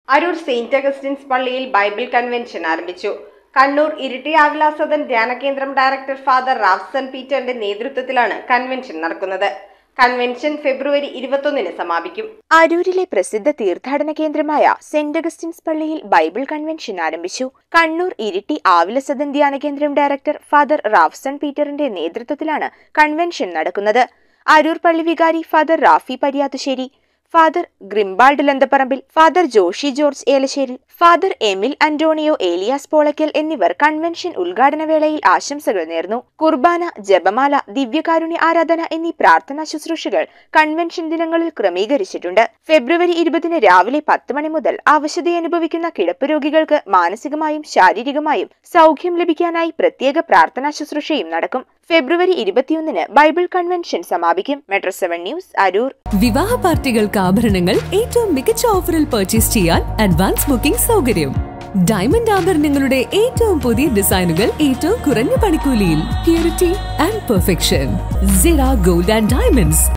Aroor saint Augustine's പള്ളിയിൽ Bible convention ആരംഭിച്ചു കണ്ണൂർ ഇരിട്ടി ആവിലാസദൻ ധ്യാനകേന്ദ്രം ഡയറക്ടർ ഫാദർ റാഫ്സൺ പീറ്ററിന്റെ നേതൃത്വത്തിലാണ് കൺവെൻഷൻ നടക്കുന്നത് കൺവെൻഷൻ ഫെബ്രുവരി ഇരുപത്തൊന്നിന് സമാപിക്കും അരൂരിലെ പ്രസിദ്ധ തീർത്ഥാടന കേന്ദ്രമായ സെന്റ് അഗസ്റ്റിൻസ് പള്ളിയിൽ ബൈബിൾ കൺവെൻഷൻ ആരംഭിച്ചു കണ്ണൂർ ഇരിട്ടി ആവിലസദൻ ധ്യാന കേന്ദ്രം ഡയറക്ടർ ഫാദർ റാഫ്സൺ പീറ്ററിന്റെ നേതൃത്വത്തിലാണ് കൺവെൻഷൻ നടക്കുന്നത് അരൂർ പള്ളി വികാരി father Raphy Pariyathussery father Grimbald Lanthapparambil father Joshy George Elassery father Emil Antonio Elias Polakkal എന്നിവർ കൺവെൻഷൻ ഉദ്ഘാടന വേളയിൽ ആശംസകൾ നേർന്നു കുർബാന ജപമാല ദിവ്യകാരുണ്യ ആരാധന എന്നീ പ്രാർത്ഥനാ ശുശ്രൂഷകൾ കൺവെൻഷൻ ദിനങ്ങളിൽ ക്രമീകരിച്ചിട്ടുണ്ട് ഫെബ്രുവരി ഇരുപതിന് രാവിലെ പത്ത് മണി മുതൽ അവശതയനുഭവിക്കുന്ന കിടപ്പ് രോഗികൾക്ക് മാനസികമായും ശാരീരികമായും സൗഖ്യം ലഭിക്കാനായി പ്രത്യേക പ്രാർത്ഥനാ ശുശ്രൂഷയും നടക്കും ഫെബ്രുവരി ഇരുപത്തിയൊന്നിന് ബൈബിൾ കൺവെൻഷൻ സമാപിക്കും മെട്രോ സെവൻ ന്യൂസ് അരൂർ വിവാഹ പാർട്ടികൾക്ക് ആഭരണങ്ങൾ ഏറ്റവും മികച്ച ഓഫറിൽ പർച്ചേസ് ചെയ്യാൻ അഡ്വാൻസ് ബുക്കിംഗ് സൗകര്യം ഡയമണ്ട് ആഭരണങ്ങളുടെ ഏറ്റവും പുതിയ ഡിസൈനുകൾ ഏറ്റവും കുറഞ്ഞ പണിക്കൂലിയിൽ purity and perfection Sira gold and diamonds